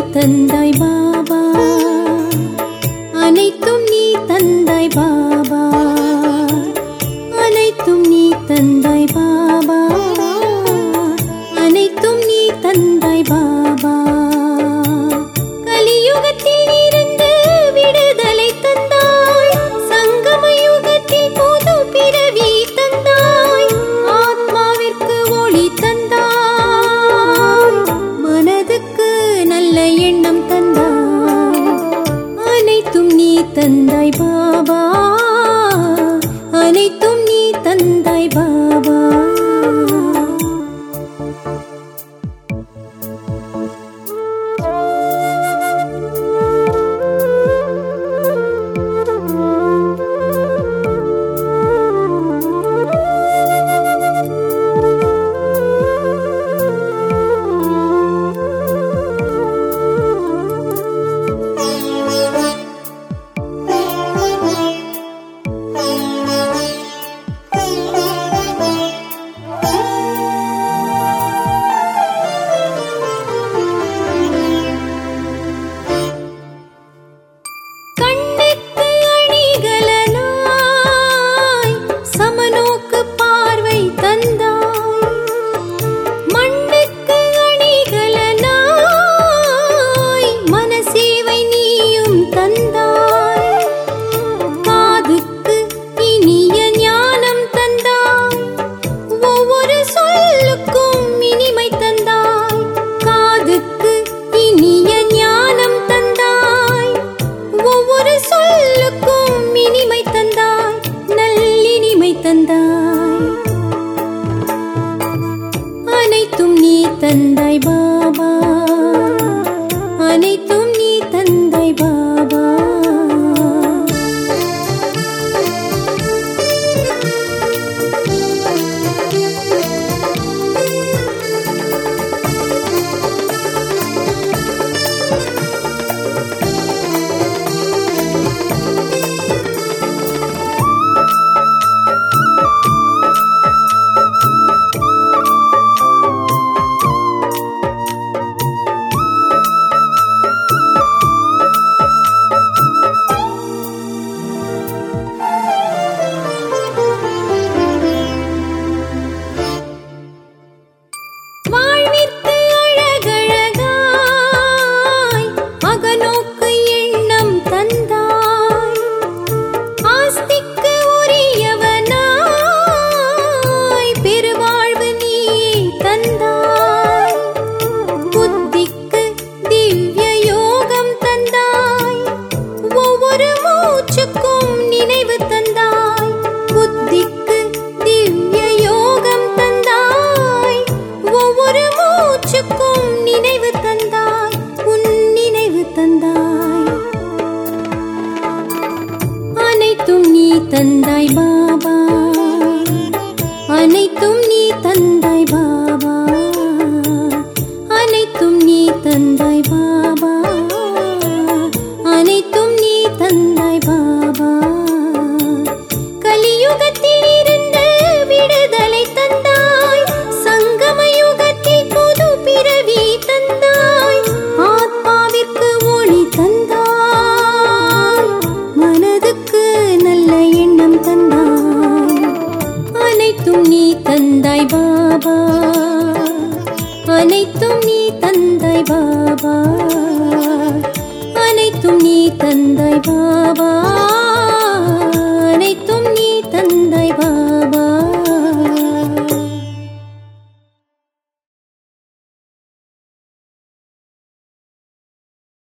தந்தாய் பாபா அனைத்தும் நீ தந்தாய் பாபா அனைத்தும் நீ தந்தாய் பாபா அனைத்தும் நீ தந்தாய் பாபா கலியுகத்தில் இருந்து விடுதலை தந்தாய் சங்கம யுகத்தில் புது பிறவி தந்தாய் ஆத்மாவிற்கு ஒளி தந்தாய் மனதுக்கு நல்ல எண்ணம் தந்தாய் அனைத்தும் நீ தந்தாய் பாபா அனைத்தும் நீ தந்தாய் பாபா கண்ணுக்கு அணிகலனாய் சமநோக்கு பார்வை தந்தாய் மண்ணுக்கு அணிகலனாய் மனசேவை நீயும் தந்தாய் காதுக்கு இனிய ஞானம் தந்தாய் ஒவ்வொரு சொல்லுக்கும் இனிமை தந்தாய் காதுக்கு இனிய ஞானம் தந்தாய் ஒவ்வொரு சொல்லுக்கும் இனிமை தந்தாய் நல்லினிமை தந்தாய் அனைத்தும் நீ தந்தாய் பாபா அனைத்தும் நீ தந்தாய் பாபா வாழ்விற்கு அழகழகாய் அகநோக்கு எண்ணம் தந்தாய் ஆஸ்திக்கு உரியவனாய் பெருவாழ்வு நீ தந்தாய் புத்திக்கு திவ்ய யோகம் தந்தாய் ஒவ்வொரு மூச்சுக்கும் நினைவு தந்தாய் புத்திக்கு திவ்ய யோகம் தந்தாய் ஒவ்வொரு மூச்சுக்கும் நினைவு தந்தாய் உன் நினைவு தந்தாய் அனைத்தும் நீ தந்தாய் பாபா அனைத்தும் நீ தந்தாய் பாபா அனைத்தும் நீ தந்தாய் பாபா அனைத்தும் நீ தந்தாய் பாபா கலியுகத்தில் இருந்து விடுதலை தந்தாய் சங்கம யுகத்தில் புது பிறவி தந்தாய் ஆத்மாவிற்கு ஒளி தந்தாய் மனதுக்கு நல்ல எண்ணம் தந்தாய் அனைத்தும் நீ தந்தாய் பாபா அனைத்தும் நீ தந்தாய் பாபா அனைத்தும் நீ தந்தாய் பாபா